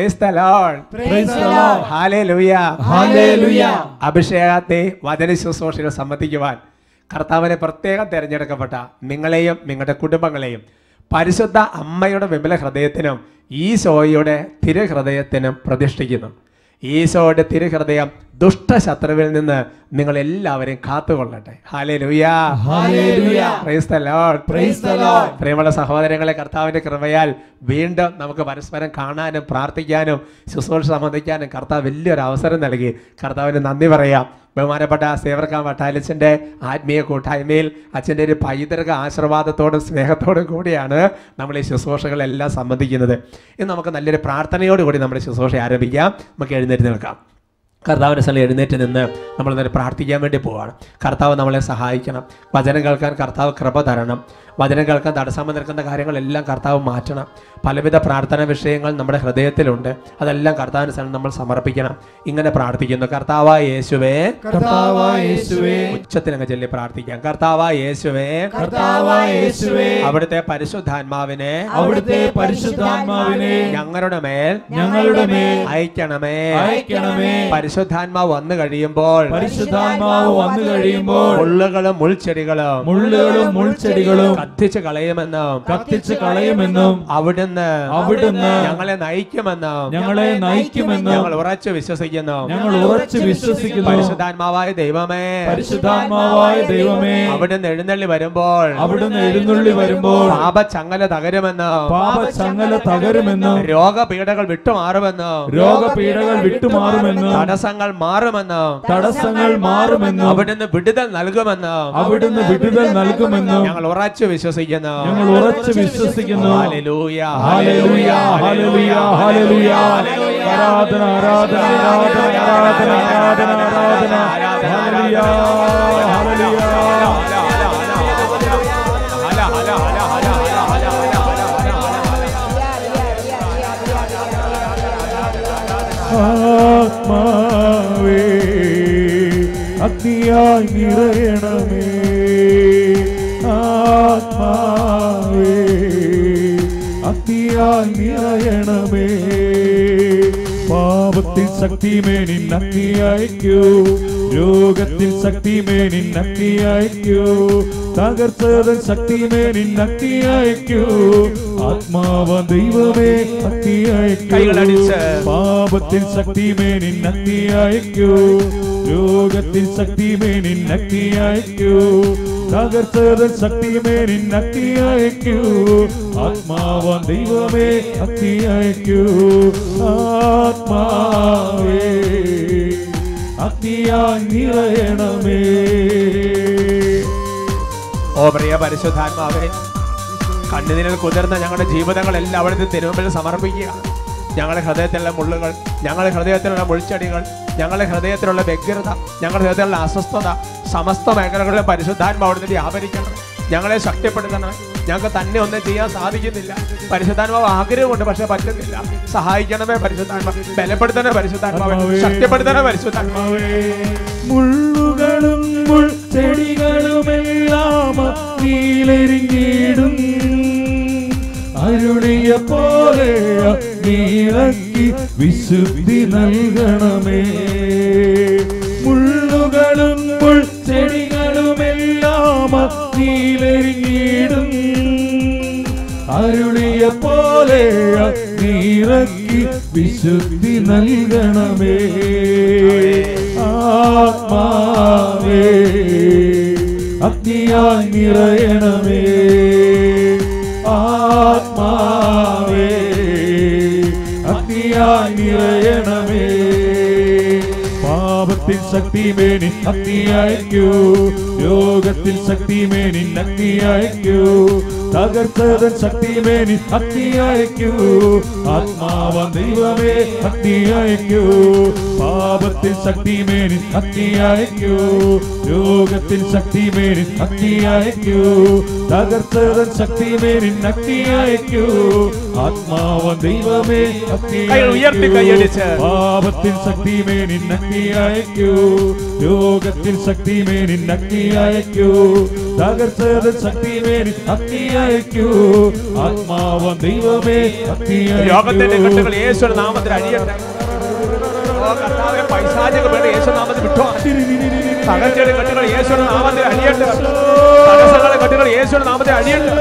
Praise the Lord. Praise the Lord. Hallelujah. Hallelujah. അഭിഷേകത്തെ വചന ശുശ്രൂഷയിൽ സംബന്ധിക്കുവാൻ കർത്താവിനെ പ്രത്യേകം തിരഞ്ഞെടുക്കപ്പെട്ട നിങ്ങളെയും നിങ്ങളുടെ കുടുംബങ്ങളെയും പരിശുദ്ധ അമ്മയുടെ വിമല ഹൃദയത്തിനും ഈശോയുടെ തിരുഹൃദയത്തിനും പ്രതിഷ്ഠിക്കുന്നു ഈശോയുടെ തിരുഹൃദയം ദുഷ്ടശത്രുവിൽ നിന്ന് നിങ്ങൾ എല്ലാവരെയും കാത്തുകൊള്ളട്ടെ ഹാലേ ലുയാ Hallelujah. Praise the Lord. Praise the Lord. പ്രിയമുള്ള സഹോദരങ്ങളെ കർത്താവിന്റെ കൃപയാൽ വീണ്ടും നമുക്ക് പരസ്പരം കാണാനും പ്രാർത്ഥിക്കാനും ശുശ്രൂഷ സംബന്ധിക്കാനും കർത്താവ് വലിയൊരു അവസരം നൽകി കർത്താവിന് നന്ദി പറയാം ബഹുമാനപ്പെട്ട സേവർക്കാൻ വട്ടാലിച്ചൻ്റെ ആത്മീയ കൂട്ടായ്മയിൽ അച്ഛൻ്റെ ഒരു പൈതൃക ആശീർവാദത്തോടും സ്നേഹത്തോടും കൂടിയാണ് നമ്മൾ ഈ ശുശ്രൂഷകളെല്ലാം സംബന്ധിക്കുന്നത് ഇന്ന് നമുക്ക് നല്ലൊരു പ്രാർത്ഥനയോടുകൂടി നമ്മുടെ ശുശ്രൂഷ ആരംഭിക്കാം നമുക്ക് എഴുന്നേറ്റ് നിൽക്കാം കർത്താവിൻ്റെ സ്ഥലം എഴുന്നേറ്റ് നിന്ന് നമ്മൾ ഇന്നലെ പ്രാർത്ഥിക്കാൻ വേണ്ടി പോവാണ് കർത്താവ് നമ്മളെ സഹായിക്കണം വചനം കേൾക്കാൻ കർത്താവ് കൃപ തരണം വചനം കേൾക്കാൻ തടസ്സം നിൽക്കുന്ന കാര്യങ്ങളെല്ലാം കർത്താവ് മാറ്റണം പലവിധ പ്രാർത്ഥന വിഷയങ്ങൾ നമ്മുടെ ഹൃദയത്തിലുണ്ട് അതെല്ലാം കർത്താവിന് സ്ഥലം നമ്മൾ സമർപ്പിക്കണം ഇങ്ങനെ പ്രാർത്ഥിക്കുന്നു കർത്താവായ യേശുവേ കർത്താവായ യേശുവേ ഉച്ചത്തിലങ്ങ് ചൊല്ലി പ്രാർത്ഥിക്കാം കർത്താവായ യേശുവേ കർത്താവായ യേശുവേ അവിടുത്തെ പരിശുദ്ധാത്മാവിനെ അവിടുത്തെ പരിശുദ്ധാത്മാവിനെ ഞങ്ങളുടെ മേൽ ഞങ്ങളുടെ മേൽ അയക്കണമേ അയക്കണമേ പരിശുദ്ധാത്മാവ് വന്നു കഴിയുമ്പോൾ പരിശുദ്ധാത്മാവ് വന്നു കഴിയുമ്പോൾ മുള്ളുകളും മുൾച്ചെടികളും മുള്ളുകളും മുൾച്ചെടികളും കത്തിച്ച് കളയുമെന്നും കത്തിച്ച് കളയുമെന്നും അവിടുന്ന് അവിടുന്ന് ഞങ്ങളെ നയിക്കുമെന്നും ഞങ്ങളെ നയിക്കുമെന്നും ഞങ്ങൾ ഉറച്ചു വിശ്വസിക്കുന്നു ഞങ്ങൾ ഉറച്ചു വിശ്വസിക്കുന്നു പരിശുദ്ധാത്മാവായ ദൈവമേ പരിശുദ്ധാത്മാവായ ദൈവമേ അവിടുന്ന് എഴുന്നള്ളി വരുമ്പോൾ അവിടുന്ന് എഴുന്നള്ളി വരുമ്പോൾ പാപച്ചങ്ങല തകരുമെന്നും പാപച്ചങ്ങല തകരുമെന്നും രോഗപീഠകൾ വിട്ടുമാറുമെന്നും രോഗപീഠകൾ വിട്ടുമാറുമെന്നും തടസ്സങ്ങൾ മാറുമെന്നും തടസ്സങ്ങൾ മാറുമെന്നും അവിടുന്ന് വിടുതൽ നൽകുമെന്നും അവിടുന്ന് വിടുതൽ നൽകുമെന്നും ഞങ്ങൾ ഉറച്ചു വിശ്വസിക്കുന്നു ഞങ്ങൾ ഉറച്ചു വിശ്വസിക്കുന്നു ഹല്ലേലൂയ ഹല്ലേലൂയ ഹല്ലേലൂയ ഹല്ലേലൂയ ആരാധന ആരാധന ആരാധന ആരാധന ആരാധന ആരാധന ഹല്ലേലൂയ ഹല്ലേലൂയ ആത്മാവേ അഗ്നിയായി നിറയണമേ ആത്മാവേ അഗ്നിയായി നിറയണമേ പാപത്തിൽ ശക്തിമേനി നക്കി അയക്കൂ രോഗത്തിൽ ശക്തിമേനി നക്കി അയക്കൂ തകർച്ചതൻ ശക്തിമേനി നക്കി അയക്കൂ ആത്മാവ ദൈവമേ അക്കി അയക്കൂ കൈകളടിച്ച്. പാപത്തിൽ ശക്തിമേനി നക്കി അയക്കൂ രോഗത്തിൽ ശക്തിമേനി നക്കി അയക്കൂ തകർച്ചതൻ ശക്തിമേനി നക്കി അയക്കൂ ആത്മാവ ദൈവമേ അക്കി അയക്കൂ ആത്മാവേ അഗ്നിയായി നിറയണമേ ഓ പ്രിയ പരിശുദ്ധാത്മാവേ കണ്ണുനീരിൽ കുതിർന്ന ഞങ്ങളുടെ ജീവിതങ്ങളെല്ലാം അവിടുത്തെ തിരുമുമ്പിൽ സമർപ്പിക്കുക ഞങ്ങളുടെ ഹൃദയത്തിലുള്ള മുള്ളുകൾ ഞങ്ങളുടെ ഹൃദയത്തിലുള്ള മുൾച്ചെടികൾ ഞങ്ങളുടെ ഹൃദയത്തിലുള്ള വ്യഗ്രത ഞങ്ങളുടെ ഹൃദയത്തിലുള്ള അസ്വസ്ഥത സമസ്ത മേഖലകളിലും പരിശുദ്ധാത്മ അവിടുന്ന് വ്യാപരിക്കണം ഞങ്ങളെ ശക്തിപ്പെടുത്തണം ഞങ്ങൾക്ക് തന്നെ ഒന്നും ചെയ്യാൻ സാധിക്കുന്നില്ല പരിശുദ്ധാത്മാവ് ആഗ്രഹമുണ്ട് പക്ഷെ പറ്റുന്നില്ല സഹായിക്കണമേ പരിശുദ്ധാത്മ ബലപ്പെടുത്തണേ പരിശുദ്ധാത്മാവേ ശക്തിപ്പെടുത്തണേ പരിശുദ്ധാത്മാവേ മുള്ളുകളും മുൾച്ചെടികളുമെല്ലാം നീലെരിഞ്ഞിടും അരുളിയ പോലെ നീളക്കി വിശുദ്ധി നൽകണമേ മുള്ളുകളും മുൾച്ചെടികളുമെല്ലാം നീലെരിഞ്ഞിടും അരുളിയ പോലെ നീറക്കി വിശുദ്ധി നൽകണമേ ആത്മാവേ അഗ്നിയായി നിറയണമേ ആത്മാവേ അഗ്നിയായി നിറയണമേ പാപത്തിൽ ശക്തി മേനി അഗ്നി അയക്കൂ രോഗത്തിൽ ശക്തി മേനി അഗ്നി അയക്കൂ തകർത്തതൻ ശക്തി മേനി അഗ്നി അയക്കൂ ആത്മാവ ദൈവമേ അഗ്നി അയക്കൂ പാപത്തിൽ ശക്തി മേനി അഗ്നി അയക്കൂ രോഗത്തിൽ ശക്തി മേനി അഗ്നി അയക്കൂ തകർത്തതൻ ശക്തി മേനി അഗ്നി അയക്കൂ ആത്മാവ ദൈവമേ അഗ്നി കൈകൾ ഉയർത്തി കൈയടിച്ച്. പാപത്തിൽ ശക്തി മേനി നക്കി അയക്കൂ രോഗത്തിൽ ശക്തി മേനി നക്കി അയക്കൂ തകർത്തതൻ ശക്തിമേനി അഗ്നി അയക്കൂ ആത്മാവം ദൈവമേ അഗ്നി രോഗത്തിന്റെ അയക്കൂ കെട്ടുകൾ യേശുവിന്റെ നാമത്തിൽ അഴിയട്ടെ ഓ കർത്താവേ, പൈശാചിക പേടി യേശു നാമത്തിൽ വിട്ടോ തകർച്ചയുടെ കെട്ടുകൾ യേശുവിന്റെ നാമത്തിൽ അഴിയട്ടെ തടസ്സങ്ങളുടെ കെട്ടുകൾ യേശുവിന്റെ നാമത്തിൽ അഴിയട്ടെ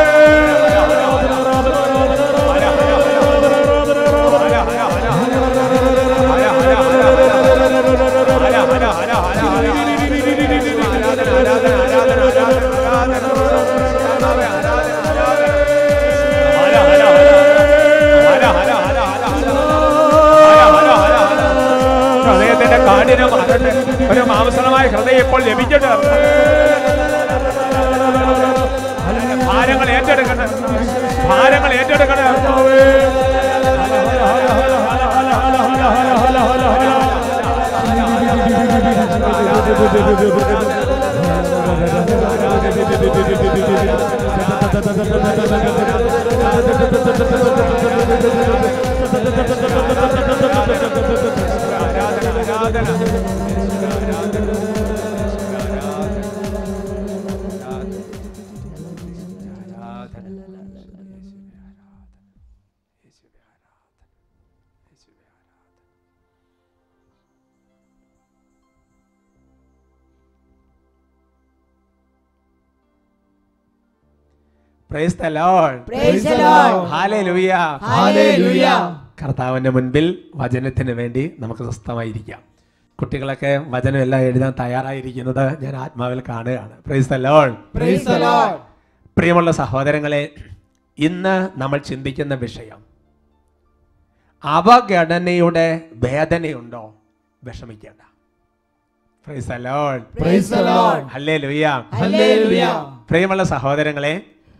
ഹൃദയത്തിന്റെ കാഠിനം മാറട്ടെ ഒരു മാംസളമായ ഹൃദയം ഇപ്പോൾ ലഭിക്കട്ടെ ഭാരങ്ങൾ ഏറ്റെടുക്കട്ടെ ഭാരങ്ങൾ ഏറ്റെടുക്കട്ടെ ആരാധന ആരാധന Praise the Lord. Praise the Lord. Hallelujah. Hallelujah. കർത്താവിന്റെ മുൻപിൽ വചനത്തിന് വേണ്ടി നമുക്ക് സ്വസ്ഥമായിരിക്കാം കുട്ടികളൊക്കെ വചനം എല്ലാം എഴുതാൻ തയ്യാറായിരിക്കുന്നത് ഞാൻ ആത്മാവിൽ കാണുകയാണ് praise the Lord Praise the Lord. പ്രിയമുള്ള സഹോദരങ്ങളെ ഇന്ന് നമ്മൾ ചിന്തിക്കുന്ന വിഷയം അവഗണനയുടെ വേദനയുണ്ടോ വിഷമിക്കേണ്ട price the Lord Praise the Lord. Hallelujah Hallelujah. പ്രിയമുള്ള സഹോദരങ്ങളെ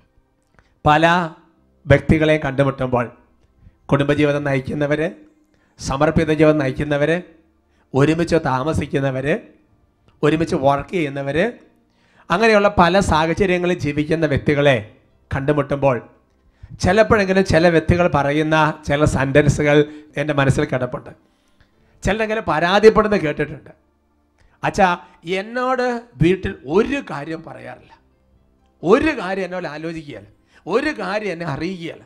പല വ്യക്തികളെ കണ്ടുമുട്ടുമ്പോൾ കുടുംബജീവിതം നയിക്കുന്നവർ സമർപ്പിത ജീവിതം നയിക്കുന്നവർ ഒരുമിച്ച് താമസിക്കുന്നവർ ഒരുമിച്ച് വർക്ക് ചെയ്യുന്നവർ അങ്ങനെയുള്ള പല സാഹചര്യങ്ങളിൽ ജീവിക്കുന്ന വ്യക്തികളെ കണ്ടുമുട്ടുമ്പോൾ ചിലപ്പോഴെങ്കിലും ചില വ്യക്തികൾ പറയുന്ന ചില സെൻറ്റൻസുകൾ എൻ്റെ മനസ്സിൽ കിടപ്പുണ്ട് ചിലരെങ്കിലും പരാതിപ്പെടുന്നത് കേട്ടിട്ടുണ്ട് അച്ഛാ എന്നോട് വീട്ടിൽ ഒരു കാര്യം പറയാറില്ല ഒരു കാര്യം എന്നോട് ആലോചിക്കുകയല്ല ഒരു കാര്യം എന്നെ അറിയുകയല്ല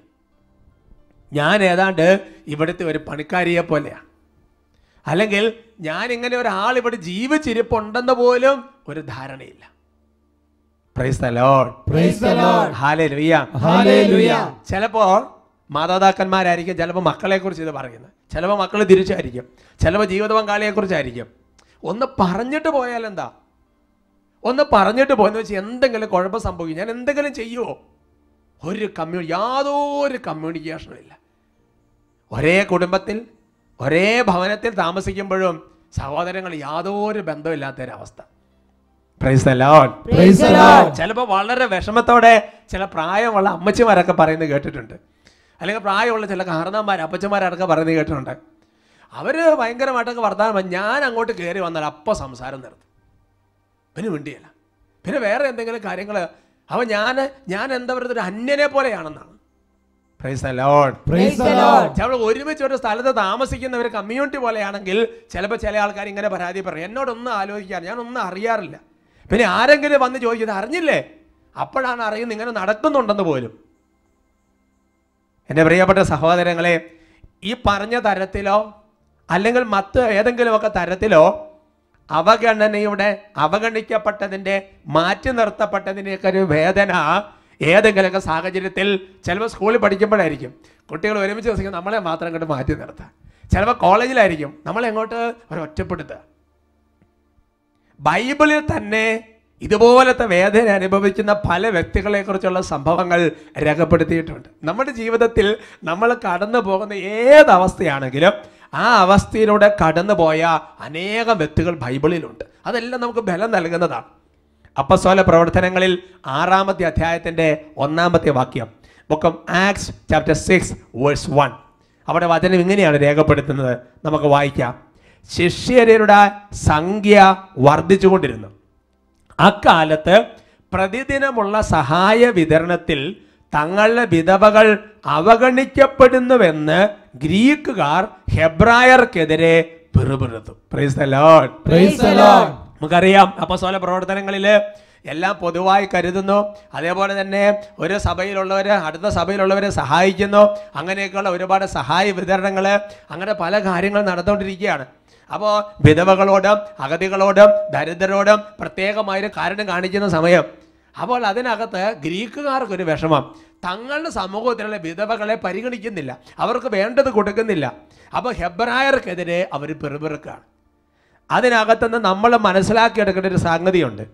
ഞാൻ ഏതാണ്ട് ഇവിടുത്തെ ഒരു പണിക്കാരിയെ പോലെയാണ് അല്ലെങ്കിൽ ഞാൻ ഇങ്ങനെ ഒരാൾ ഇവിടെ ജീവിച്ചിരിപ്പുണ്ടെന്ന് പോലും ഒരു ധാരണയില്ല price the Lord Praise the Lord. Hallelujah Hallelujah. ചിലപ്പോൾ മാതാപിതാക്കന്മാരായിരിക്കും ചിലപ്പോൾ മക്കളെ കുറിച്ച് ഇത് പറയുന്നത് ചിലപ്പോൾ മക്കൾ തിരിച്ചായിരിക്കും ചിലപ്പോൾ ജീവിത പങ്കാളിയെ കുറിച്ചായിരിക്കും ഒന്ന് പറഞ്ഞിട്ട് പോയാൽ എന്താ ഒന്ന് പറഞ്ഞിട്ട് പോയെന്ന് വെച്ചാൽ എന്തെങ്കിലും കുഴപ്പം സംഭവിക്കും ഞാൻ എന്തെങ്കിലും ചെയ്യുമോ ഒരു കമ്മ്യൂ യാതൊരു കമ്മ്യൂണിക്കേഷനും ഇല്ല ഒരേ കുടുംബത്തിൽ ഒരേ ഭവനത്തിൽ താമസിക്കുമ്പോഴും സഹോദരങ്ങൾ യാതൊരു ബന്ധമില്ലാത്തൊരവസ്ഥ praise the Lord Praise the Lord. ചിലപ്പോൾ വളരെ വിഷമത്തോടെ ചില പ്രായമുള്ള അമ്മച്ചിമാരൊക്കെ പറയുന്നത് കേട്ടിട്ടുണ്ട് അല്ലെങ്കിൽ പ്രായമുള്ള ചില കാരണന്മാർ അപ്പച്ചന്മാരൊക്കെ പറയുന്നത് കേട്ടിട്ടുണ്ട് അവർ ഭയങ്കരമായിട്ടൊക്കെ വർത്താനം പറയും. ഞാൻ അങ്ങോട്ട് കയറി വന്നാൽ അപ്പോൾ സംസാരം നിർത്തും പിന്നെ മിണ്ടിയല്ല പിന്നെ വേറെ എന്തെങ്കിലും കാര്യങ്ങൾ അവൻ ഞാൻ ഞാൻ എന്താ പറയുക ഒരു അന്യനെ പോലെയാണെന്നാണ് praise the Lord Praise the Lord. നമ്മൾ ഒരുമിച്ച് ഒരു സ്ഥലത്ത് താമസിക്കുന്ന ഒരു കമ്മ്യൂണിറ്റി പോലെയാണെങ്കിൽ ചിലപ്പോൾ ചില ആൾക്കാർ ഇങ്ങനെ പരാതി പറയും എന്നോടൊന്നും ആലോചിക്കാൻ ഞാനൊന്നും അറിയാറില്ല പിന്നെ ആരെങ്കിലും വന്ന് ചോദിക്കുന്നത് അറിഞ്ഞില്ലേ അപ്പോഴാണ് അറിയുന്നത് ഇങ്ങനെ നടക്കുന്നുണ്ടെന്ന് പോലും എൻ്റെ പ്രിയപ്പെട്ട സഹോദരങ്ങളെ ഈ പറഞ്ഞ തരത്തിലോ അല്ലെങ്കിൽ മറ്റ് ഏതെങ്കിലുമൊക്കെ തരത്തിലോ അവഗണനയുടെ അവഗണിക്കപ്പെട്ടതിൻ്റെ മാറ്റി നിർത്തപ്പെട്ടതിൻ്റെയൊക്കെ ഒരു വേദന ഏതെങ്കിലുമൊക്കെ സാഹചര്യത്തിൽ ചിലപ്പോൾ സ്കൂളിൽ പഠിക്കുമ്പോഴായിരിക്കും കുട്ടികൾ ഒരുമിച്ച് ദിവസം നമ്മളെ മാത്രം അങ്ങോട്ട് മാറ്റി നിർത്തുക ചിലപ്പോൾ കോളേജിലായിരിക്കും നമ്മളെ എങ്ങോട്ട് ഒരു ഒറ്റപ്പെടുത്തുക ബൈബിളിൽ തന്നെ ഇതുപോലത്തെ വേദന അനുഭവിക്കുന്ന പല വ്യക്തികളെക്കുറിച്ചുള്ള സംഭവങ്ങൾ രേഖപ്പെടുത്തിയിട്ടുണ്ട് നമ്മുടെ ജീവിതത്തിൽ നമ്മൾ കടന്നു പോകുന്ന ഏതവസ്ഥയാണെങ്കിലും ആ അവസ്ഥയിലൂടെ കടന്നു പോയ അനേകം വ്യക്തികൾ ബൈബിളിലുണ്ട് അതെല്ലാം നമുക്ക് ബലം നൽകുന്നതാണ് അപ്പസ്വല പ്രവർത്തനങ്ങളിൽ ആറാമത്തെ അധ്യായത്തിൻ്റെ ഒന്നാമത്തെ വാക്യം ബുക്കം Acts chapter six verse one അവിടെ വചനം ഇങ്ങനെയാണ് രേഖപ്പെടുത്തുന്നത് നമുക്ക് വായിക്കാം ശിഷ്യരുടെ സംഖ്യ വർദ്ധിച്ചുകൊണ്ടിരുന്നു അക്കാലത്ത് പ്രതിദിനമുള്ള സഹായ വിതരണത്തിൽ തങ്ങളുടെ വിധവകൾ അവഗണിക്കപ്പെടുന്നുവെന്ന് ഗ്രീക്കുകാർ ഹെബ്രായർക്കെതിരെ പിറുപിറുത്തു praise the Lord Praise the Lord. നമുക്കറിയാം അപ്പസ്തോല പ്രവർത്തനങ്ങളിൽ എല്ലാം പൊതുവായി കരുതുന്നു അതേപോലെ തന്നെ ഒരു സഭയിലുള്ളവർ അടുത്ത സഭയിലുള്ളവരെ സഹായിക്കുന്നു അങ്ങനെയൊക്കെയുള്ള ഒരുപാട് സഹായ വിതരണങ്ങൾ അങ്ങനെ പല കാര്യങ്ങളും നടന്നുകൊണ്ടിരിക്കുകയാണ് അപ്പോൾ വിധവകളോടും അഗതികളോടും ദരിദ്രരോടും പ്രത്യേകമായൊരു കാരണം കാണിക്കുന്ന സമയം അപ്പോൾ അതിനകത്ത് ഗ്രീക്കുകാർക്കൊരു വിഷമം തങ്ങളുടെ സമൂഹത്തിലുള്ള വിധവകളെ പരിഗണിക്കുന്നില്ല അവർക്ക് വേണ്ടത് കൊടുക്കുന്നില്ല അപ്പോൾ ഹെബ്രായർക്കെതിരെ അവർ പെറുപെറുക്കാണ് അതിനകത്തുനിന്ന് നമ്മൾ മനസ്സിലാക്കിയെടുക്കേണ്ട ഒരു സംഗതിയുണ്ട്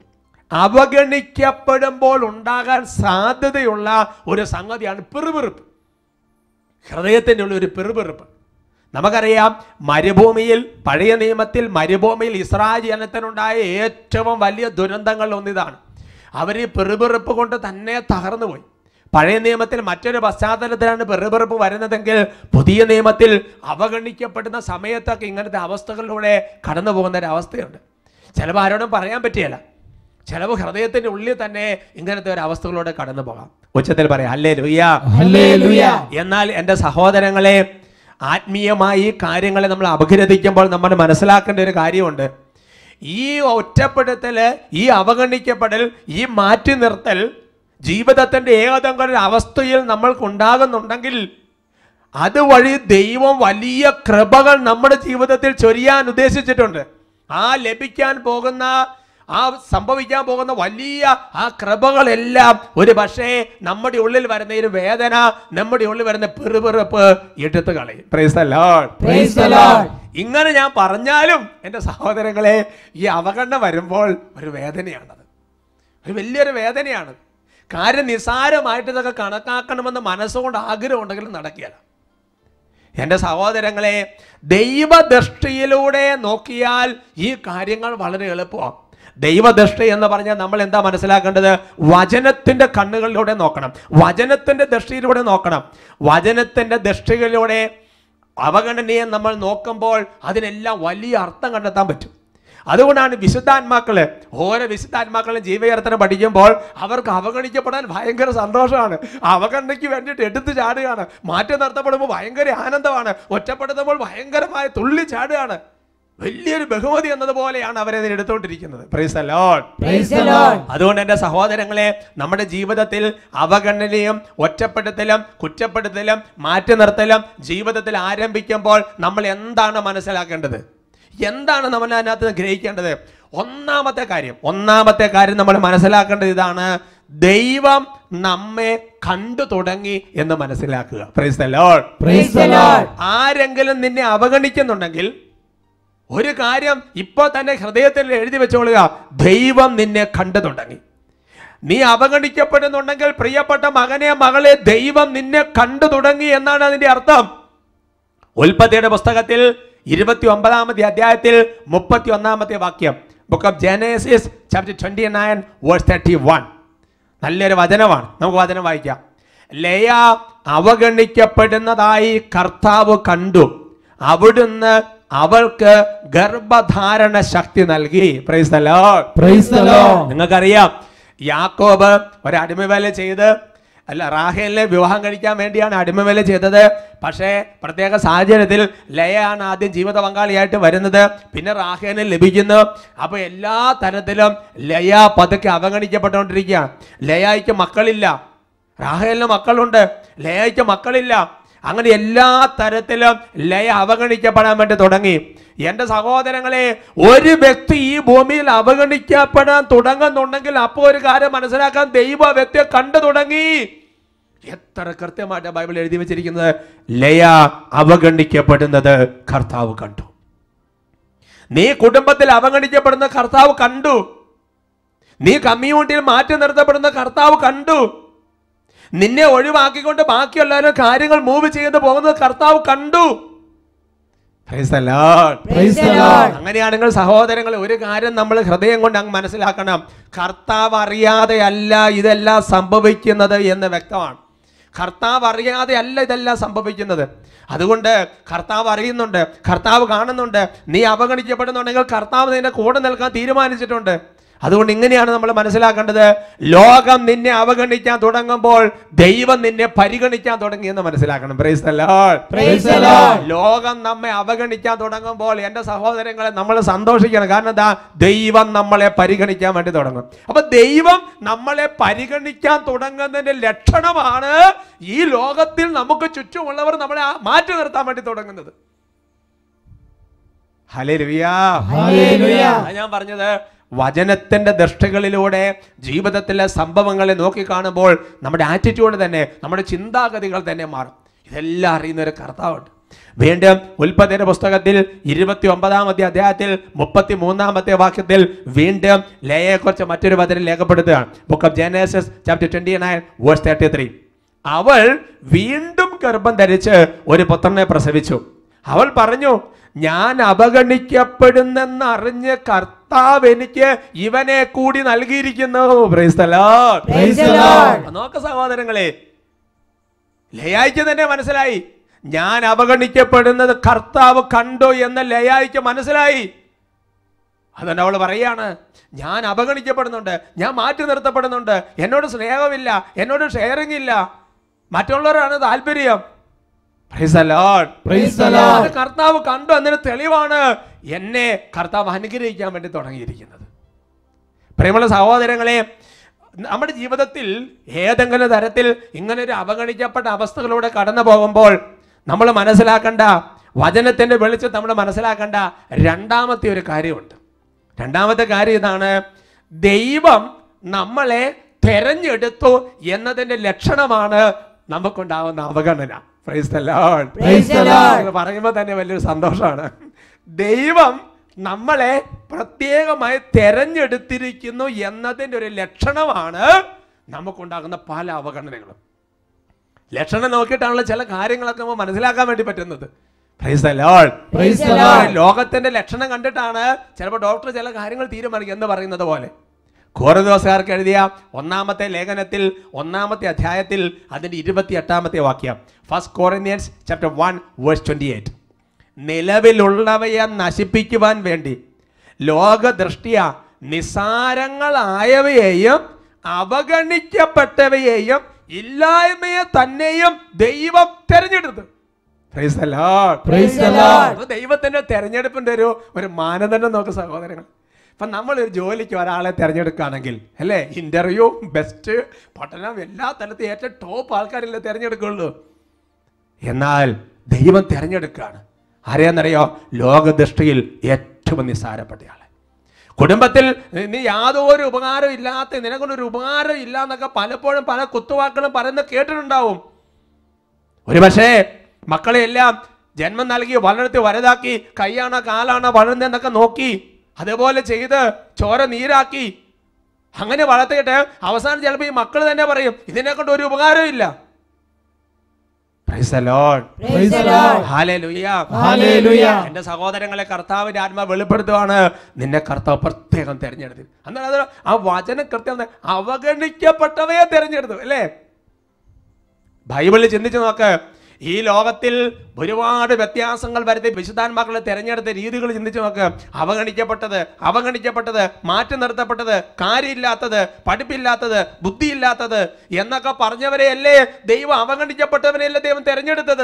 അവഗണിക്കപ്പെടുമ്പോൾ ഉണ്ടാകാൻ സാധ്യതയുള്ള ഒരു സംഗതിയാണ് പെറുപെറുപ്പ് ഹൃദയത്തിൻ്റെ ഉള്ളിൽ ഒരു പെറുപെറുപ്പ് നമുക്കറിയാം മരുഭൂമിയിൽ പഴയ നിയമത്തിൽ മരുഭൂമിയിൽ ഇസ്രായേൽ ജനത്തിനുണ്ടായ ഏറ്റവും വലിയ ദുരന്തങ്ങളിൽ ഒന്നിതാണ് അവർ ഈ പെറുപെറുപ്പ് കൊണ്ട് തന്നെ തകർന്നു പോയി പഴയ നിയമത്തിൽ മറ്റൊരു പശ്ചാത്തലത്തിലാണ് പെറുപെറുപ്പ് വരുന്നതെങ്കിൽ പുതിയ നിയമത്തിൽ അവഗണിക്കപ്പെടുന്ന സമയത്തൊക്കെ ഇങ്ങനത്തെ അവസ്ഥകളിലൂടെ കടന്നു പോകുന്ന ഒരു അവസ്ഥയുണ്ട് ചിലപ്പോൾ ആരോടും പറയാൻ പറ്റിയല്ല ചിലവ് ഹൃദയത്തിന്റെ ഉള്ളിൽ തന്നെ ഇങ്ങനത്തെ ഒരു അവസ്ഥകളോടെ കടന്നു പോകാം ഉച്ചത്തിൽ പറയാം അല്ലേ ലുയ്യ ഹല്ലേലൂയ എന്നാൽ എൻ്റെ സഹോദരങ്ങളെ ആത്മീയമായി ഈ കാര്യങ്ങളെ നമ്മൾ അപഗ്രഥിക്കുമ്പോൾ നമ്മൾ മനസ്സിലാക്കേണ്ട ഒരു കാര്യമുണ്ട് ഈ ഒറ്റപ്പെടുത്തൽ ഈ അവഗണിക്കപ്പെടൽ ഈ മാറ്റി നിർത്തൽ ജീവിതത്തിൻ്റെ ഏതെങ്കിലും ഒരു അവസ്ഥയിൽ നമ്മൾക്കുണ്ടാകുന്നുണ്ടെങ്കിൽ അതുവഴി ദൈവം വലിയ കൃപകൾ നമ്മുടെ ജീവിതത്തിൽ ചൊരിയാൻ ഉദ്ദേശിച്ചിട്ടുണ്ട് ആ ലഭിക്കാൻ പോകുന്ന ആ സംഭവിക്കാൻ പോകുന്ന വലിയ ആ കൃപകളെല്ലാം ഒരു പക്ഷേ നമ്മുടെ ഉള്ളിൽ വരുന്ന ഒരു വേദന നമ്മുടെ ഉള്ളിൽ വരുന്ന പെറുപെറുപ്പ് എടുത്തു കളയും Praise the Lord. Praise the Lord. ഇങ്ങനെ ഞാൻ പറഞ്ഞാലും എൻ്റെ സഹോദരങ്ങളെ ഈ അവഗണന വരുമ്പോൾ ഒരു വേദനയാണത് ഒരു വലിയൊരു വേദനയാണ് കാര്യം നിസാരമായിട്ട് ഇതൊക്കെ കണക്കാക്കണമെന്ന് മനസ്സുകൊണ്ട് ആഗ്രഹം ഉണ്ടെങ്കിലും നടക്കുകയില്ല എൻ്റെ സഹോദരങ്ങളെ ദൈവദൃഷ്ടിയിലൂടെ നോക്കിയാൽ ഈ കാര്യങ്ങൾ വളരെ എളുപ്പമാണ് ദൈവദൃഷ്ടി എന്ന് പറഞ്ഞാൽ നമ്മൾ എന്താ മനസ്സിലാക്കേണ്ടത് വചനത്തിന്റെ കണ്ണുകളിലൂടെ നോക്കണം വചനത്തിന്റെ ദൃഷ്ടിയിലൂടെ നോക്കണം വചനത്തിന്റെ ദൃഷ്ടികളിലൂടെ അവഗണനയെ നമ്മൾ നോക്കുമ്പോൾ അതിനെല്ലാം വലിയ അർത്ഥം കണ്ടെത്താൻ പറ്റും അതുകൊണ്ടാണ് വിശുദ്ധാത്മാക്കള് ഓരോ വിശുദ്ധാത്മാക്കളും ജീവചരിത്രം പഠിക്കുമ്പോൾ അവർക്ക് അവഗണിക്കപ്പെടാൻ ഭയങ്കര സന്തോഷമാണ് അവഗണനയ്ക്ക് വേണ്ടിയിട്ട് എടുത്തു ചാടുകയാണ് മാറ്റി നിർത്തപ്പെടുമ്പോൾ ഭയങ്കര ആനന്ദമാണ് ഒറ്റപ്പെടുത്തുമ്പോൾ ഭയങ്കരമായ തുള്ളി ചാടുകയാണ് വലിയൊരു ബഹുമതി എന്നതുപോലെയാണ് അവരെ ഇതിന് എടുത്തുകൊണ്ടിരിക്കുന്നത് Praise the Lord. Praise the Lord. അതുകൊണ്ട് എൻ്റെ സഹോദരങ്ങളെ നമ്മുടെ ജീവിതത്തിൽ അവഗണനയും ഒറ്റപ്പെടുത്തലും കുറ്റപ്പെടുത്തലും മാറ്റി നിർത്തലും ജീവിതത്തിൽ ആരംഭിക്കുമ്പോൾ നമ്മൾ എന്താണ് മനസ്സിലാക്കേണ്ടത് എന്താണ് നമ്മൾ അതിനകത്ത് ഗ്രഹിക്കേണ്ടത് ഒന്നാമത്തെ കാര്യം ഒന്നാമത്തെ കാര്യം നമ്മൾ മനസ്സിലാക്കേണ്ടത് ഇതാണ് ദൈവം നമ്മെ കണ്ടു തുടങ്ങി എന്ന് മനസ്സിലാക്കുക Praise the Lord. Praise the Lord. ആരെങ്കിലും നിന്നെ അവഗണിക്കുന്നുണ്ടെങ്കിൽ ഒരു കാര്യം ഇപ്പോൾ തന്നെ ഹൃദയത്തിൽ എഴുതി വെച്ചോളുക ദൈവം നിന്നെ കണ്ടു തുടങ്ങി നീ അവഗണിക്കപ്പെടുന്നുണ്ടെങ്കിൽ പ്രിയപ്പെട്ട മകനെ മകളെ ദൈവം നിന്നെ കണ്ടു തുടങ്ങി എന്നാണ് അതിന്റെ അർത്ഥം ഉൽപ്പത്തിയുടെ പുസ്തകത്തിൽ ഇരുപത്തി ഒമ്പതാമത്തെ അധ്യായത്തിൽ മുപ്പത്തി ഒന്നാമത്തെ വാക്യം book of Genesis chapter twenty nine verse thirty one നല്ലൊരു വചനമാണ് നമുക്ക് വചനം വായിക്കാം ലയ അവഗണിക്കപ്പെടുന്നതായി കർത്താവ് കണ്ടു അവിടുന്ന് അവൾക്ക് ഗർഭധാരണ ശക്തി നൽകി praise the Lord. Praise the Lord. നിങ്ങൾക്കറിയാം യാക്കോബ് ഒരു അടിമവേല ചെയ്ത് അല്ല റാഹേലിനെ വിവാഹം കഴിക്കാൻ വേണ്ടിയാണ് അടിമവേല ചെയ്തത് പക്ഷേ പ്രത്യേക സാഹചര്യത്തിൽ ലയയാണ് ആദ്യം ജീവിത പങ്കാളിയായിട്ട് വരുന്നത് പിന്നെ റാഹേലിനെ ലഭിക്കുന്നു അപ്പൊ എല്ലാ തരത്തിലും ലയ പതുക്കെ അവഗണിക്കപ്പെട്ടുകൊണ്ടിരിക്കുകയാണ് ലയായിക്ക് മക്കളില്ല റാഹേലിന് മക്കളുണ്ട് ലയയ്ക്ക് മക്കളില്ല അങ്ങനെ എല്ലാ തരത്തിലും ലയ അവഗണിക്കപ്പെടാൻ വേണ്ടി തുടങ്ങി എൻ്റെ സഹോദരങ്ങളെ ഒരു വ്യക്തി ഈ ഭൂമിയിൽ അവഗണിക്കപ്പെടാൻ തുടങ്ങുന്നുണ്ടെങ്കിൽ അപ്പോൾ ഒരു കാര്യം മനസ്സിലാക്കാൻ ദൈവ വ്യക്തിയെ കണ്ടു തുടങ്ങി എത്ര കൃത്യമായിട്ട് ബൈബിൾ എഴുതി വെച്ചിരിക്കുന്നത് ലയ അവഗണിക്കപ്പെടുന്നത് കർത്താവ് കണ്ടു നീ കുടുംബത്തിൽ അവഗണിക്കപ്പെടുന്ന കർത്താവ് കണ്ടു നീ കമ്മ്യൂണിറ്റിയിൽ മാറ്റി നിർത്തപ്പെടുന്ന കർത്താവ് കണ്ടു നിന്നെ ഒഴിവാക്കിക്കൊണ്ട് ബാക്കിയുള്ളവരും കാര്യങ്ങൾ മൂവ് ചെയ്ത് പോകുന്നത് കർത്താവ് കണ്ടു Praise the Lord. Praise the Lord. അങ്ങനെയാണെങ്കിൽ സഹോദരങ്ങൾ ഒരു കാര്യം നമ്മൾ ഹൃദയം കൊണ്ട് അങ്ങ് മനസ്സിലാക്കണം കർത്താവ് അറിയാതെയല്ല ഇതെല്ലാം സംഭവിക്കുന്നത് എന്ന് വ്യക്തമാണ് കർത്താവ് അറിയാതെ അല്ല ഇതെല്ലാം സംഭവിക്കുന്നത് അതുകൊണ്ട് കർത്താവ് അറിയുന്നുണ്ട് കർത്താവ് കാണുന്നുണ്ട് നീ അവഗണിക്കപ്പെടുന്നുണ്ടെങ്കിൽ കർത്താവ് നിന്റെ കൂടെ നിൽക്കാൻ തീരുമാനിച്ചിട്ടുണ്ട് അതുകൊണ്ട് ഇങ്ങനെയാണ് നമ്മൾ മനസ്സിലാക്കേണ്ടത് ലോകം നിന്നെ അവഗണിക്കാൻ തുടങ്ങുമ്പോൾ ദൈവം നിന്നെ പരിഗണിക്കാൻ തുടങ്ങിയെന്ന് മനസ്സിലാക്കണം Praise the Lord. Praise the Lord. ലോകം നമ്മെ അവഗണിക്കാൻ തുടങ്ങുമ്പോൾ എൻ്റെ സഹോദരങ്ങളെ നമ്മൾ സന്തോഷിക്കണം കാരണം എന്താ ദൈവം നമ്മളെ പരിഗണിക്കാൻ വേണ്ടി തുടങ്ങും അപ്പൊ ദൈവം നമ്മളെ പരിഗണിക്കാൻ തുടങ്ങുന്നതിന്റെ ലക്ഷണമാണ് ഈ ലോകത്തിൽ നമുക്ക് ചുറ്റുമുള്ളവർ നമ്മളെ ആ- മാറ്റി നിർത്താൻ വേണ്ടി തുടങ്ങുന്നത് ഹല്ലേലൂയാ. ഹല്ലേലൂയ. അതാ ഞാൻ പറഞ്ഞത് വചനത്തിന്റെ ദൃഷ്ടികളിലൂടെ ജീവിതത്തിലെ സംഭവങ്ങളെ നോക്കിക്കാണുമ്പോൾ നമ്മുടെ ആറ്റിറ്റ്യൂഡ് തന്നെ നമ്മുടെ ചിന്താഗതികൾ തന്നെ മാറും ഇതെല്ലാം അറിയുന്ന ഒരു കർത്താവുണ്ട് വീണ്ടും ഉൽപ്പത്തിയുടെ പുസ്തകത്തിൽ ഇരുപത്തി ഒമ്പതാമത്തെ അധ്യായത്തിൽ മുപ്പത്തി മൂന്നാമത്തെ വാക്യത്തിൽ വീണ്ടും ലയയെക്കുറിച്ച് മറ്റൊരു വചനം രേഖപ്പെടുത്തുകയാണ് book of Genesis chapter twenty nine verse thirty three അവൾ വീണ്ടും ഗർഭം ധരിച്ച് ഒരു പുത്രനെ പ്രസവിച്ചു അവൾ പറഞ്ഞു ഞാൻ അവഗണിക്കപ്പെടുന്നെന്ന് അറിഞ്ഞ് കർത്താവ് എനിക്ക് ഇവനെ കൂടി നൽകിയിരിക്കുന്നു Praise the Lord. Praise the Lord. അപ്പൊ നോക്ക് സഹോദരങ്ങളെ ലയായിക്ക് തന്നെ മനസ്സിലായി ഞാൻ അവഗണിക്കപ്പെടുന്നത് കർത്താവ് കണ്ടു എന്ന് ലയായിക്ക് മനസ്സിലായി അതുകൊണ്ട് അവൾ പറയാണ് ഞാൻ അവഗണിക്കപ്പെടുന്നുണ്ട് ഞാൻ മാറ്റി നിർത്തപ്പെടുന്നുണ്ട് എന്നോട് സ്നേഹമില്ല എന്നോട് ഷെയറിംഗ് ഇല്ല മറ്റുള്ളവരാണ് താല്പര്യം Praise the Lord. Praise the Lord. അത് കർത്താവ് കണ്ടു എന്നതിന് തെളിവാണ് എന്നെ കർത്താവ് അനുഗ്രഹിക്കാൻ വേണ്ടി തുടങ്ങിയിരിക്കുന്നത് പ്രിയമുള്ള സഹോദരങ്ങളെ നമ്മുടെ ജീവിതത്തിൽ ഏതെങ്കിലും തരത്തിൽ ഇങ്ങനെ ഒരു അവഗണിക്കപ്പെട്ട അവസ്ഥകളിലൂടെ കടന്നു പോകുമ്പോൾ നമ്മൾ മനസ്സിലാക്കേണ്ട വചനത്തിന്റെ വെളിച്ചം നമ്മൾ മനസ്സിലാക്കേണ്ട രണ്ടാമത്തെ ഒരു കാര്യമുണ്ട് രണ്ടാമത്തെ കാര്യം ഇതാണ് ദൈവം നമ്മളെ തെരഞ്ഞെടുത്തു എന്നതിന്റെ ലക്ഷണമാണ് നമുക്കുണ്ടാകുന്ന അവഗണന Praise the Lord. Praise the Lord. ഇത് പറയുമ്പോൾ തന്നെ വലിയൊരു സന്തോഷമാണ് ദൈവം നമ്മളെ പ്രത്യേകമായി തെരഞ്ഞെടുത്തിരിക്കുന്നു എന്നതിൻ്റെ ഒരു ലക്ഷണമാണ് നമുക്കുണ്ടാകുന്ന പല അവഗണനകളും ലക്ഷണം നോക്കിയിട്ടാണല്ലോ ചില കാര്യങ്ങളൊക്കെ നമുക്ക് മനസ്സിലാക്കാൻ വേണ്ടി പറ്റുന്നത് Praise the Lord. Praise the Lord. ലോകത്തിന്റെ ലക്ഷണം കണ്ടിട്ടാണ് ചിലപ്പോൾ ഡോക്ടർ ചില കാര്യങ്ങൾ തീരുമാനിക്കും എന്ന് പറയുന്നത് പോലെ കോറദോസുകാർക്ക് എഴുതിയ ഒന്നാമത്തെ ലേഖനത്തിൽ ഒന്നാമത്തെ അധ്യായത്തിൽ അതിന്റെ ഇരുപത്തി എട്ടാമത്തെ വാക്യം first Corinthians chapter one verse twenty eight നിലവിലുള്ളവയെ നശിപ്പിക്കുവാൻ വേണ്ടി ലോകദൃഷ്ടിയ നിസാരങ്ങളായവയെയും അവഗണിക്കപ്പെട്ടവയെയും ഇല്ലായ്മയെ തന്നെയും ദൈവം തെരഞ്ഞെടുത്തു Praise the Lord. Praise the Lord. അപ്പൊ ദൈവത്തിന്റെ തെരഞ്ഞെടുപ്പിന്റെ ഒരു ഒരു മാനദണ്ഡം നോക്ക് സഹോദരങ്ങൾ അപ്പൊ നമ്മൾ ഒരു ജോലിക്ക് ഒരാളെ തിരഞ്ഞെടുക്കുകയാണെങ്കിൽ അല്ലേ ഇന്റർവ്യൂ ബെസ്റ്റ് പഠനം എല്ലാ തലത്തും ഏറ്റവും ടോപ്പ് ആൾക്കാരല്ലേ തിരഞ്ഞെടുക്കുള്ളൂ എന്നാൽ ദൈവം തിരഞ്ഞെടുക്കുകയാണ് ആരെയാണെന്നറിയോ ലോകദൃഷ്ടിയിൽ ഏറ്റവും നിസ്സാരപ്പെട്ടയാളെ കുടുംബത്തിൽ നീ യാതൊരു ഉപകാരം ഇല്ലാത്ത നിനക്കൊരു ഉപകാരം ഇല്ല എന്നൊക്കെ പലപ്പോഴും പല കുത്തുവാക്കളും പറയുന്നത് കേട്ടിട്ടുണ്ടാവും ഒരു പക്ഷേ മക്കളെ എല്ലാം ജന്മം നൽകി വളർത്തി വലുതാക്കി കൈയാണോ കാലാണോ വളരുന്നതെന്നൊക്കെ നോക്കി അതേപോലെ ചെയ്ത് ചോര നീരാക്കി അങ്ങനെ വളർത്തിയിട്ട് അവസാനം ചിലപ്പോൾ ഈ മക്കൾ തന്നെ പറയും ഇതിനെ കൊണ്ട് ഒരു ഉപകാരവും ഇല്ല Praise the Lord. Praise the Lord. Hallelujah. Hallelujah. എന്റെ സഹോദരങ്ങളെ കർത്താവിന്റെ ആത്മ വെളിപ്പെടുത്തുവാണ് നിന്നെ കർത്താവ് പ്രത്യേകം തെരഞ്ഞെടുത്തു എന്നാൽ അത് ആ വചനം കൃത്യം അവഗണിക്കപ്പെട്ടവയെ തെരഞ്ഞെടുത്തു അല്ലേ ബൈബിളിൽ ചിന്തിച്ചു നോക്ക് ഈ ലോകത്തിൽ ഒരുപാട് വ്യത്യാസങ്ങൾ വരുത്തി വിശുദ്ധാത്മാക്കളെ തെരഞ്ഞെടുത്ത രീതികൾ ചിന്തിച്ചു നോക്ക് അവഗണിക്കപ്പെട്ടത് അവഗണിക്കപ്പെട്ടത് മാറ്റി നിർത്തപ്പെട്ടത് കാര്യമില്ലാത്തത് പഠിപ്പില്ലാത്തത് ബുദ്ധിയില്ലാത്തത് എന്നൊക്കെ പറഞ്ഞവരെയല്ലേ ദൈവം അവഗണിക്കപ്പെട്ടവരെയല്ലേ ദൈവം തെരഞ്ഞെടുത്തത്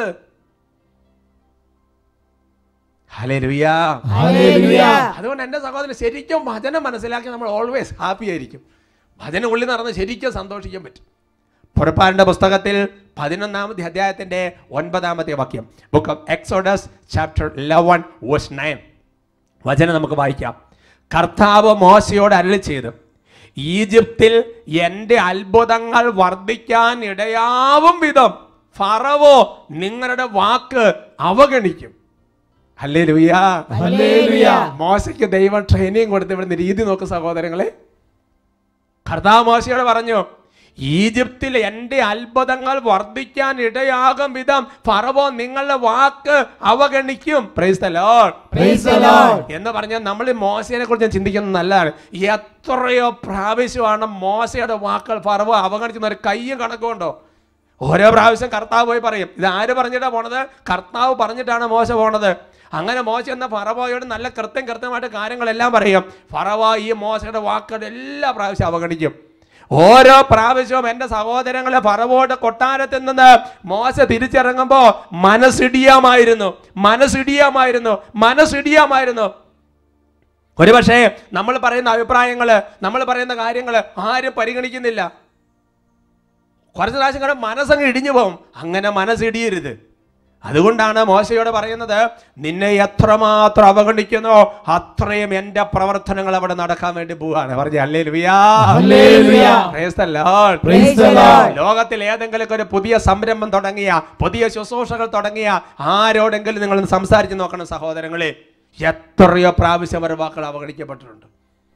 ഹല്ലേലൂയാ Hallelujah. അതുകൊണ്ട് എൻ്റെ സഹോദരൻ ശരിക്കും വചനം മനസ്സിലാക്കി നമ്മൾ ഓൾവേസ് ഹാപ്പി ആയിരിക്കും വചനം ഉള്ളിൽ നടന്ന് ശരിക്കും സന്തോഷിക്കാൻ പറ്റും പുറപ്പാടിൻ്റെ പുസ്തകത്തിൽ പതിനൊന്നാമത്തെ അധ്യായത്തിൻ്റെ ഒൻപതാമത്തെ വാക്യം book of Exodus chapter eleven verse nine വചനം നമുക്ക് വായിക്കാം കർത്താവ് മോശയോട് അരളി ചെയ്ത് ഈജിപ്തിൽ എൻ്റെ അത്ഭുതങ്ങൾ വർദ്ധിക്കാൻ ഇടയാവും വിധം ഫറവോ നിങ്ങളുടെ വാക്ക് അവഗണിക്കും അല്ലേ ലുയ്യാ Hallelujah. മോശയ്ക്ക് ദൈവം ട്രെയിനിങ് കൊടുത്ത് ഇവിടുന്ന് രീതി നോക്ക് സഹോദരങ്ങളെ കർത്താവ് മോശയോട് പറഞ്ഞു ഈജിപ്തിൽ എൻ്റെ അത്ഭുതങ്ങൾ വർദ്ധിക്കാൻ ഇടയാകും വിധം ഫറവോ നിങ്ങളുടെ വാക്ക് അവഗണിക്കും praise the Lord Praise the Lord. എന്ന് പറഞ്ഞാൽ നമ്മൾ ഈ മോശയെ കുറിച്ച് ചിന്തിക്കുന്നത് നല്ലതാണ് എത്രയോ പ്രാവശ്യമാണ് മോശയുടെ വാക്കുകൾ ഫറവോ അവഗണിക്കുന്ന ഒരു കയ്യും കണക്കുണ്ടോ ഓരോ പ്രാവശ്യം കർത്താവ് പോയി പറയും ഇത് ആര് പറഞ്ഞിട്ടാ പോണത് കർത്താവ് പറഞ്ഞിട്ടാണ് മോശ പോണത് അങ്ങനെ മോശ എന്ന ഫറവോയോട് നല്ല കൃത്യം കൃത്യമായിട്ട് കാര്യങ്ങളെല്ലാം പറയും ഫറവോ ഈ മോശയുടെ വാക്കുകൾ എല്ലാ പ്രാവശ്യം അവഗണിക്കും ഓരോ പ്രാവശ്യവും എൻ്റെ സഹോദരങ്ങളെ ഫറവോയുടെ കൊട്ടാരത്തിൽ നിന്ന് മോശ തിരിച്ചിറങ്ങുമ്പോൾ മനസ്സിടിയാമായിരുന്നു മനസ്സിടിയാമായിരുന്നു മനസ്സിടിയാമായിരുന്നു ഒരുപക്ഷേ നമ്മൾ പറയുന്ന അഭിപ്രായങ്ങൾ നമ്മൾ പറയുന്ന കാര്യങ്ങൾ ആരും പരിഗണിക്കുന്നില്ല കുറച്ച് പ്രാവശ്യം കൂടെ മനസ്സങ്ങ് ഇടിഞ്ഞു പോകും അങ്ങനെ മനസ്സിടിയരുത് അതുകൊണ്ടാണ് മോശയോട് പറയുന്നത് നിന്നെ എത്രമാത്രം അവഗണിക്കുന്നോ അത്രയും എൻ്റെ പ്രവർത്തനങ്ങൾ അവിടെ നടക്കാൻ വേണ്ടി പോവാണ് പറഞ്ഞു അല്ലേ Hallelujah. Praise the Lord. ലോകത്തിൽ ഏതെങ്കിലും ഒരു പുതിയ സംരംഭം തുടങ്ങിയ പുതിയ ശുശ്രൂഷകൾ തുടങ്ങിയ ആരോടെങ്കിലും നിങ്ങൾ ഒന്ന് സംസാരിച്ച് നോക്കണം സഹോദരങ്ങളെ എത്രയോ പ്രാവശ്യം അവരുടെ വാക്കുകൾ അവഗണിക്കപ്പെട്ടിട്ടുണ്ട്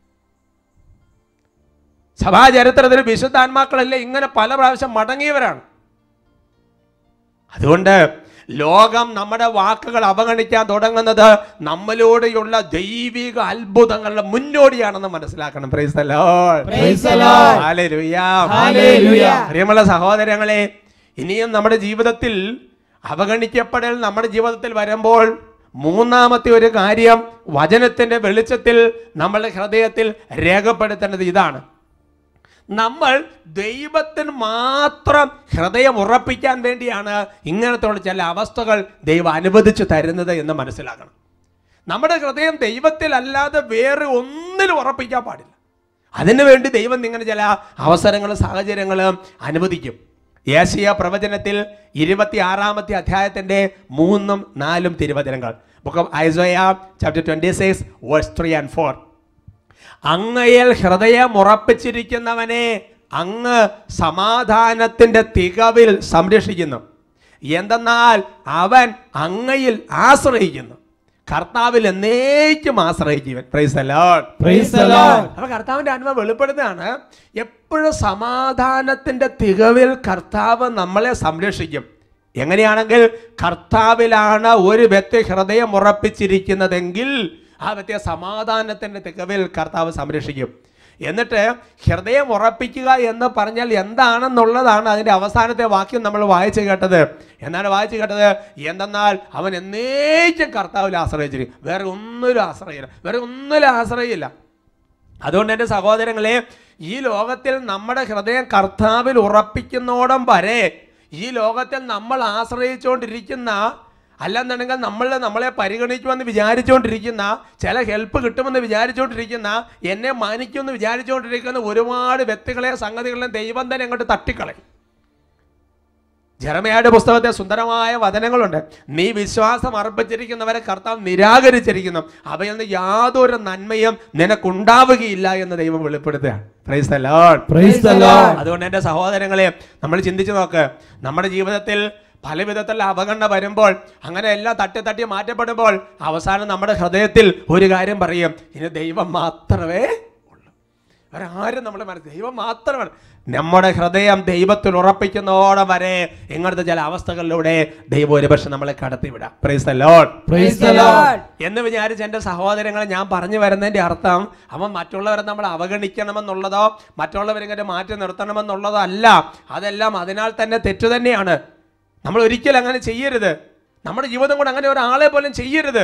സഭാചരിത്രത്തിൽ വിശുദ്ധാത്മാക്കളല്ലേ ഇങ്ങനെ പല പ്രാവശ്യം മടങ്ങിയവരാണ് അതുകൊണ്ട് ലോകം നമ്മുടെ വാക്കുകൾ അവഗണിക്കാൻ തുടങ്ങുന്നത് നമ്മളിലൂടെയുള്ള ദൈവിക അത്ഭുതങ്ങളുടെ മുന്നോടിയാണെന്ന് മനസ്സിലാക്കണം Praise the Lord. Praise the Lord. Hallelujah. Hallelujah. പ്രിയമുള്ള സഹോദരങ്ങളെ ഇനിയും നമ്മുടെ ജീവിതത്തിൽ അവഗണിക്കപ്പെടൽ നമ്മുടെ ജീവിതത്തിൽ വരുമ്പോൾ മൂന്നാമത്തെ ഒരു കാര്യം വചനത്തിന്റെ വെളിച്ചത്തിൽ നമ്മുടെ ഹൃദയത്തിൽ രേഖപ്പെടുത്തേണ്ടത് ഇതാണ് നമ്മൾ ദൈവത്തിന് മാത്രം ഹൃദയം ഉറപ്പിക്കാൻ വേണ്ടിയാണ് ഇങ്ങനത്തെ ചില അവസ്ഥകൾ ദൈവം അനുവദിച്ചു തരുന്നത് എന്ന് മനസ്സിലാക്കണം നമ്മുടെ ഹൃദയം ദൈവത്തിലല്ലാതെ വേറെ ഒന്നിലും ഉറപ്പിക്കാൻ പാടില്ല അതിനുവേണ്ടി ദൈവം ഇങ്ങനെ ചില അവസരങ്ങളും സാഹചര്യങ്ങളും അനുവദിക്കും ഏഷ്യ പ്രവചനത്തിൽ ഇരുപത്തി ആറാമത്തെ അധ്യായത്തിന്റെ മൂന്നും നാലും തിരുവചനങ്ങൾ book of Isaiah chapter twenty six verse three and four അങ്ങയിൽ ഹൃദയം ഉറപ്പിച്ചിരിക്കുന്നവനെ അങ്ങ് സമാധാനത്തിന്റെ തികവിൽ സംരക്ഷിക്കുന്നു എന്തെന്നാൽ അവൻ അങ്ങയിൽ ആശ്രയിക്കുന്നു കർത്താവിൽ എന്നേക്കും ആശ്രയിക്കുവൻ praise the Lord. Praise the Lord. അപ്പൊ കർത്താവിന്റെ അനുഭവം വെളിപ്പെടുന്നതാണ് എപ്പോഴും സമാധാനത്തിന്റെ തികവിൽ കർത്താവ് നമ്മളെ സംരക്ഷിക്കും എങ്ങനെയാണെങ്കിൽ കർത്താവിലാണ് ഒരു വ്യക്തി ഹൃദയം ഉറപ്പിച്ചിരിക്കുന്നതെങ്കിൽ ആ വ്യക്തിയെ സമാധാനത്തിന്റെ തികവിൽ കർത്താവ് സംരക്ഷിക്കും എന്നിട്ട് ഹൃദയം ഉറപ്പിക്കുക എന്ന് പറഞ്ഞാൽ എന്താണെന്നുള്ളതാണ് അതിന്റെ അവസാനത്തെ വാക്യം നമ്മൾ വായിച്ചു കേട്ടത് എന്താണ് വായിച്ചു കേട്ടത് എന്തെന്നാൽ അവൻ എന്നേക്കും കർത്താവിൽ ആശ്രയിച്ചിരിക്കും വേറെ ഒന്നിലും ആശ്രയില്ല വേറെ ഒന്നിലും ആശ്രയില്ല അതുകൊണ്ട് എൻ്റെ സഹോദരങ്ങളെ ഈ ലോകത്തിൽ നമ്മുടെ ഹൃദയം കർത്താവിൽ ഉറപ്പിക്കുന്നോടം വരെ ഈ ലോകത്തിൽ നമ്മൾ ആശ്രയിച്ചുകൊണ്ടിരിക്കുന്ന അല്ലെന്നുണ്ടെങ്കിൽ നമ്മൾ നമ്മളെ പരിഗണിക്കുമെന്ന് വിചാരിച്ചുകൊണ്ടിരിക്കുന്ന ചില ഹെൽപ്പ് കിട്ടുമെന്ന് വിചാരിച്ചുകൊണ്ടിരിക്കുന്ന എന്നെ മാനിക്കുമെന്ന് വിചാരിച്ചുകൊണ്ടിരിക്കുന്ന ഒരുപാട് വ്യക്തികളെ സംഗതികളെ ദൈവം തന്നെ അങ്ങോട്ട് തട്ടിക്കളയും ജെറമയുടെ പുസ്തകത്തെ സുന്ദരമായ വചനങ്ങളുണ്ട് നീ വിശ്വാസം അർപ്പിച്ചിരിക്കുന്നവരെ കർത്താവ് നിരാകരിച്ചിരിക്കുന്നു അവയിൽ നിന്ന് യാതൊരു നന്മയും നിനക്കുണ്ടാവുകയില്ല എന്ന് ദൈവം വെളിപ്പെടുത്തുകയാണ് Praise the Lord. Praise the Lord. അതുകൊണ്ട് എൻ്റെ സഹോദരങ്ങളെ നമ്മൾ ചിന്തിച്ചു നോക്ക് നമ്മുടെ ജീവിതത്തിൽ പല വിധത്തിലുള്ള അവഗണന വരുമ്പോൾ അങ്ങനെ എല്ലാം തട്ടി തട്ടി മാറ്റപ്പെടുമ്പോൾ അവസാനം നമ്മുടെ ഹൃദയത്തിൽ ഒരു കാര്യം പറയും ഇനി ദൈവം മാത്രമേ ഉള്ളൂ വേറെ ആരും നമ്മളെ മനസ്സിൽ ദൈവം മാത്രമാണ് നമ്മുടെ ഹൃദയം ദൈവത്തിൽ ഉറപ്പിക്കുന്നതോടെ വരെ ഇങ്ങനത്തെ ചില അവസ്ഥകളിലൂടെ ദൈവം ഒരുപക്ഷെ നമ്മളെ കടത്തിവിടാം praise the Lord. Praise the Lord. എന്ന് വിചാരിച്ച് എൻ്റെ സഹോദരങ്ങളെ ഞാൻ പറഞ്ഞു വരുന്നതിൻ്റെ അർത്ഥം അവൻ മറ്റുള്ളവരെ നമ്മൾ അവഗണിക്കണമെന്നുള്ളതോ മറ്റുള്ളവരിങ്ങനെ മാറ്റി നിർത്തണമെന്നുള്ളതോ അല്ല അതെല്ലാം അതിനാൽ തന്നെ തെറ്റു തന്നെയാണ് നമ്മൾ ഒരിക്കലും അങ്ങനെ ചെയ്യരുത് നമ്മുടെ ജീവിതം കൊണ്ട് അങ്ങനെ ഒരാളെ പോലും ചെയ്യരുത്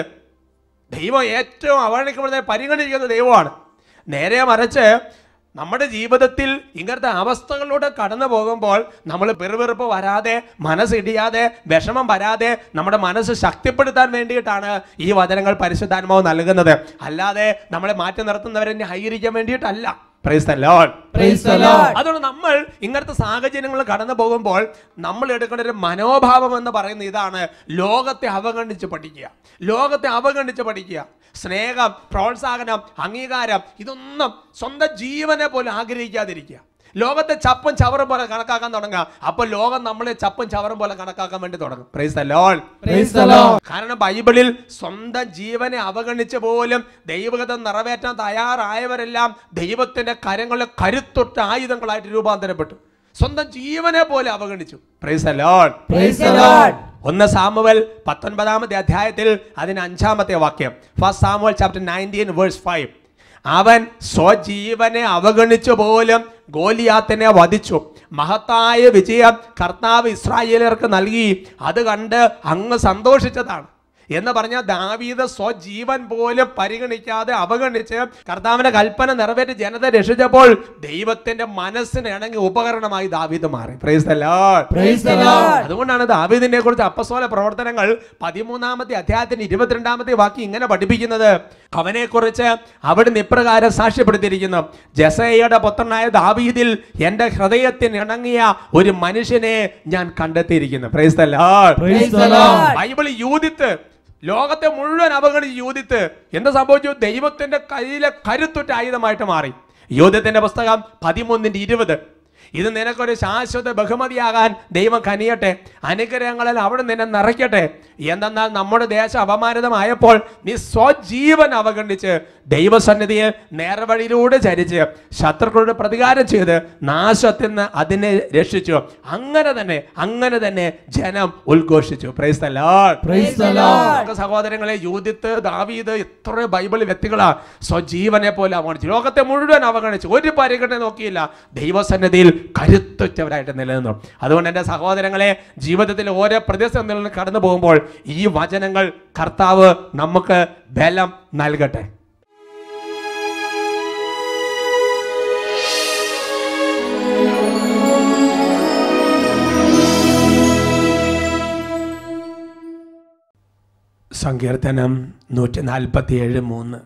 ദൈവം ഏറ്റവും അവഗണിക്കപ്പെടുന്ന പരിഗണിക്കുന്ന ദൈവമാണ് നേരെ മറിച്ച് നമ്മുടെ ജീവിതത്തിൽ ഇങ്ങനത്തെ അവസ്ഥകളിലൂടെ കടന്നു പോകുമ്പോൾ നമ്മൾ പെറുപെറുപ്പ് വരാതെ മനസ്സിടിയാതെ വിഷമം വരാതെ നമ്മുടെ മനസ്സ് ശക്തിപ്പെടുത്താൻ വേണ്ടിയിട്ടാണ് ഈ വചനങ്ങൾ പരിശുദ്ധാത്മാവ് നൽകുന്നത് അല്ലാതെ നമ്മളെ മാറ്റി നിർത്തുന്നവരെ ന്യായീകരിക്കാൻ വേണ്ടിയിട്ടല്ല praise the Lord. Praise the Lord. അതുകൊണ്ട് നമ്മൾ ഇങ്ങനത്തെ സാഹചര്യങ്ങൾ കടന്നു പോകുമ്പോൾ നമ്മൾ എടുക്കേണ്ട ഒരു മനോഭാവം എന്ന് പറയുന്ന ഇതാണ് ലോകത്തെ അവഗണിച്ച് പഠിക്കുക ലോകത്തെ അവഗണിച്ച് പഠിക്കുക സ്നേഹം പ്രോത്സാഹനം അംഗീകാരം ഇതൊന്നും സ്വന്തം ജീവനെ പോലും ആഗ്രഹിക്കാതിരിക്കുക ലോകത്തെ ചപ്പും ചവറും പോലെ കണക്കാക്കാൻ തുടങ്ങുക അപ്പോൾ ലോകം നമ്മളെ ചപ്പും ചവറും പോലെ കണക്കാക്കാൻ വേണ്ടി തുടങ്ങും praise the Lord. Praise the Lord. കാരണം ബൈബിളിൽ സ്വന്തം ജീവനെ അവഗണിച്ച് പോലും ദൈവഗതം നിറവേറ്റാൻ തയ്യാറായവരെല്ലാം ദൈവത്തിന്റെ കരങ്ങളിൽ കരുത്തൊട്ട ആയുധങ്ങളായിട്ട് രൂപാന്തരപ്പെട്ടു സ്വന്തം ജീവനെ പോലെ അവഗണിച്ചു praise the Lord. Praise the Lord. ഒന്ന് സാമുവൽ പത്തൊൻപതാമത്തെ അധ്യായത്തിൽ അതിന് അഞ്ചാമത്തെ വാക്യം first Samuel chapter nineteen verse five അവൻ സ്വജീവനെ അവഗണിച്ചു പോലും ഗോലിയാത്തിനെ വധിച്ചു മഹത്തായ വിജയം കർത്താവ് ഇസ്രായേലർക്ക് നൽകി അത് കണ്ട് അങ്ങ് സന്തോഷിച്ചതാണ് എന്ന് പറഞ്ഞാൽ ദാവീദ് സ്വജീവൻ പോലും പരിഗണിക്കാതെ അവഗണിച്ച് കർത്താവിന്റെ കൽപ്പന നിറവേറ്റി ജനത രക്ഷിച്ചപ്പോൾ ദൈവത്തിന്റെ മനസ്സിന് ഇണങ്ങി ഉപകരണമായി ദാവീദ് മാറി praise the Lord Praise the Lord. അതുകൊണ്ടാണ് ദാവീദിനെ കുറിച്ച് അപ്പസ്തോല പ്രവർത്തനങ്ങൾ പതിമൂന്നാമത്തെ അധ്യായത്തിന്റെ ഇരുപത്തിരണ്ടാമത്തെ വാക്യം ഇങ്ങനെ പഠിപ്പിക്കുന്നത് അവനെ കുറിച്ച് അവിടുന്ന് ഇപ്രകാരം സാക്ഷ്യപ്പെടുത്തിയിരിക്കുന്നു ജസയുടെ പുത്രനായ ദാവീദിൽ എന്റെ ഹൃദയത്തിന് ഇണങ്ങിയ ഒരു മനുഷ്യനെ ഞാൻ കണ്ടെത്തിയിരിക്കുന്നു praise the Lord Praise the Lord. Bible യൂതിത്ത് ലോകത്തെ മുഴുവൻ അവഗണിച്ച് യൂതിത്ത് എന്താ സംഭവിച്ചു ദൈവത്തിന്റെ കയ്യിലെ കരുത്തുറ്റ ആയുധമായിട്ട് മാറി യൂതത്തിന്റെ പുസ്തകം പതിമൂന്നിന്റെ ഇരുപത് ഇത് നിനക്കൊരു ശാശ്വത ബഹുമതിയാകാൻ ദൈവം കനിയട്ടെ അനുഗ്രഹങ്ങളിൽ അവിടെ നിന്നെ നിറയ്ക്കട്ടെ എന്തെന്നാൽ നമ്മുടെ ദേശം അപമാനിതമായപ്പോൾ നീ സ്വജീവൻ അവഗണിച്ച് ദൈവസന്നിധിയെ നേർവഴിയിലൂടെ ചരിച്ച് ശത്രുക്കളോട് പ്രതികാരം ചെയ്ത് നാശത്തിൽ നിന്ന് അതിനെ രക്ഷിച്ചു അങ്ങനെ തന്നെ അങ്ങനെ തന്നെ ജനം ഉദ്ഘോഷിച്ചു praise the Lord Praise the Lord. നമുക്ക് സഹോദരങ്ങളെ യൂതിത്ത് ദാവീദ് ഇത്ര ബൈബിൾ വ്യക്തികളാ സ്വജീവനെ പോലെ അവഗണിച്ചു ലോകത്തെ മുഴുവൻ അവഗണിച്ചു ഒരു പരിഗണന നോക്കിയില്ല ദൈവസന്നിധിയിൽ കരുത്തുറ്റവരായിട്ട് നിലനിന്നു അതുകൊണ്ട് എൻ്റെ സഹോദരങ്ങളെ ജീവിതത്തിൽ ഓരോ പ്രതിസന്ധികളിൽ നിന്ന് കടന്നു പോകുമ്പോൾ ഈ വചനങ്ങൾ കർത്താവ് നമുക്ക് ബലം നൽകട്ടെ സങ്കീർത്തനം നൂറ്റി നാൽപ്പത്തി ഏഴ് മൂന്ന്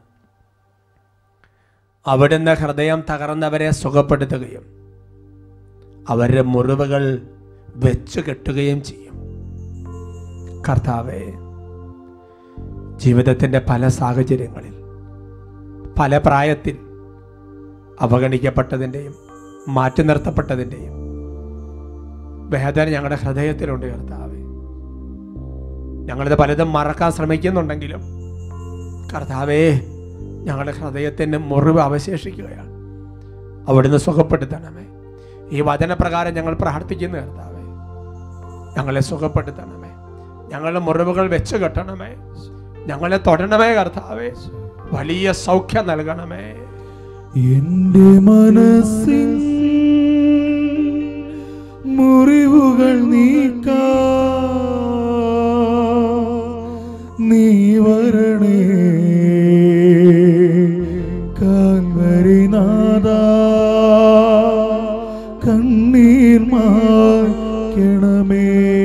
അവിടുന്ന് ഹൃദയം തകർന്നവരെ സുഖപ്പെടുത്തുകയും അവരുടെ മുറിവുകൾ വെച്ചു കെട്ടുകയും ചെയ്യും കർത്താവെ ജീവിതത്തിൻ്റെ പല സാഹചര്യങ്ങളിൽ പല പ്രായത്തിൽ അവഗണിക്കപ്പെട്ടതിൻ്റെയും മാറ്റി നിർത്തപ്പെട്ടതിൻ്റെയും വേദന ഞങ്ങളുടെ ഹൃദയത്തിലുണ്ട് കർത്താവെ ഞങ്ങളിത് പലതും മറക്കാൻ ശ്രമിക്കുന്നുണ്ടെങ്കിലും കർത്താവേ ഞങ്ങളുടെ ഹൃദയത്തിൻ്റെ മുറിവ് അവശേഷിക്കുകയാണ് അവിടുന്ന് സുഖപ്പെടുത്തണമേ ഈ വചനപ്രകാരം ഞങ്ങൾ പ്രാർത്ഥിക്കുന്നു കർത്താവേ ഞങ്ങളെ സുഖപ്പെടുത്തണമേ ഞങ്ങളുടെ മുറിവുകൾ വെച്ച് കെട്ടണമേ ഞങ്ങളെ തൊടണമേ കർത്താവേ വലിയ സൗഖ്യം നൽകണമേ എന്റെ മനസ്സിൻ മുറിവുകൾ നീക്കാ നീ വരണേ കാൽവരിനാഥ കണ്ണീർ മായ്ക്കണമേ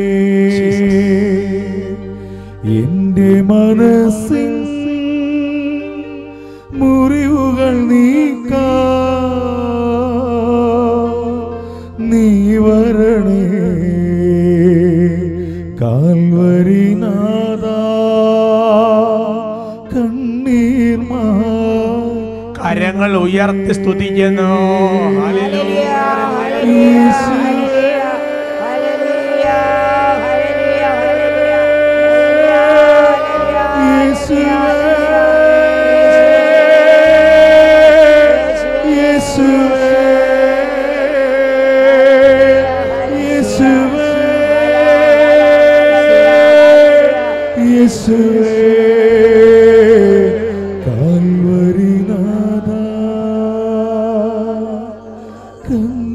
എന്റെ മനസ്സിൻ മുറിവുകൾ നീക്കാ നീ വരണേ കാൽവരിനാഥ കണ്ണീർ മാ കരങ്ങൾ ഉയർത്തി സ്തുതിക്കുന്നു ഹല്ലേലൂയ. കാൽവരിനാഥ കണ്ണീർ